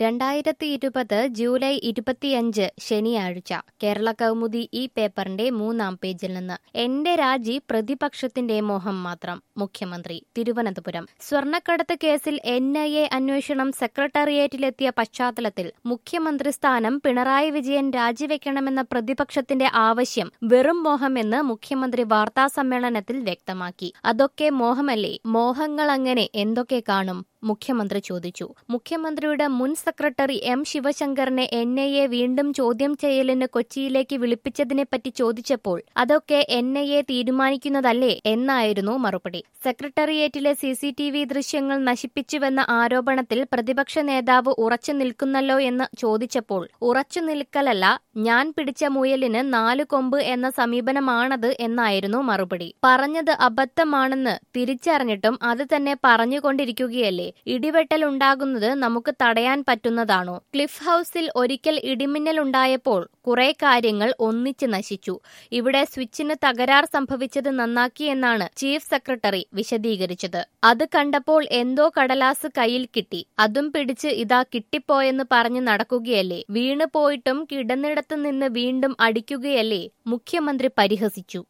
രണ്ടായിരത്തി ഇരുപത് ജൂലൈ ഇരുപത്തിയഞ്ച് ശനിയാഴ്ച കേരള കൗമുദി ഈ പേപ്പറിന്റെ മൂന്നാം പേജിൽ നിന്ന് എന്റെ രാജി പ്രതിപക്ഷത്തിന്റെ മോഹം മാത്രം മുഖ്യമന്ത്രി തിരുവനന്തപുരം സ്വർണ്ണക്കടത്ത് കേസിൽ എൻ ഐ എ അന്വേഷണം സെക്രട്ടേറിയറ്റിലെത്തിയ പശ്ചാത്തലത്തിൽ മുഖ്യമന്ത്രി സ്ഥാനം പിണറായി വിജയൻ രാജിവെക്കണമെന്ന പ്രതിപക്ഷത്തിന്റെ ആവശ്യം വെറും മോഹമെന്ന് മുഖ്യമന്ത്രി വാർത്താ സമ്മേളനത്തിൽ വ്യക്തമാക്കി അതൊക്കെ മോഹമല്ലേ മോഹങ്ങൾ അങ്ങനെ എന്തൊക്കെ കാണും മുഖ്യമന്ത്രി ചോദിച്ചു മുഖ്യമന്ത്രിയുടെ മുൻ സെക്രട്ടറി എം ശിവശങ്കറിനെ എൻ ഐ എ വീണ്ടും ചോദ്യം ചെയ്യലിന് കൊച്ചിയിലേക്ക് വിളിപ്പിച്ചതിനെപ്പറ്റി ചോദിച്ചപ്പോൾ അതൊക്കെ എൻ ഐ എ തീരുമാനിക്കുന്നതല്ലേ എന്നായിരുന്നു മറുപടി സെക്രട്ടേറിയറ്റിലെ സി സി ടി വി ദൃശ്യങ്ങൾ നശിപ്പിച്ചുവെന്ന ആരോപണത്തിൽ പ്രതിപക്ഷ നേതാവ് ഉറച്ചു നിൽക്കുന്നല്ലോ എന്ന് ചോദിച്ചപ്പോൾ ഉറച്ചു നിൽക്കലല്ല ഞാൻ പിടിച്ച മുയലിന് നാലു കൊമ്പ് എന്ന സമീപനമാണത് എന്നായിരുന്നു മറുപടി പറഞ്ഞത് അബദ്ധമാണെന്ന് തിരിച്ചറിഞ്ഞിട്ടും അത് തന്നെ പറഞ്ഞുകൊണ്ടിരിക്കുകയല്ലേ ഇടിവെട്ടൽ ഉണ്ടാകുന്നത് നമുക്ക് തടയാൻ പറ്റുന്നതാണോ ക്ലിഫ് ഹൌസിൽ ഒരിക്കൽ ഇടിമിന്നൽ ഉണ്ടായപ്പോൾ കുറെ കാര്യങ്ങൾ ഒന്നിച്ച് നശിച്ചു ഇവിടെ സ്വിച്ചിന് തകരാർ സംഭവിച്ചത് നന്നാക്കിയെന്നാണ് ചീഫ് സെക്രട്ടറി വിശദീകരിച്ചത് അത് കണ്ടപ്പോൾ എന്തോ കടലാസ് കയ്യിൽ കിട്ടി അതും പിടിച്ച് ഇതാ കിട്ടിപ്പോയെന്ന് പറഞ്ഞു നടക്കുകയല്ലേ വീണു പോയിട്ടും കിടന്നിടത്ത് നിന്ന് വീണ്ടും അടിക്കുകയല്ലേ മുഖ്യമന്ത്രി പരിഹസിച്ചു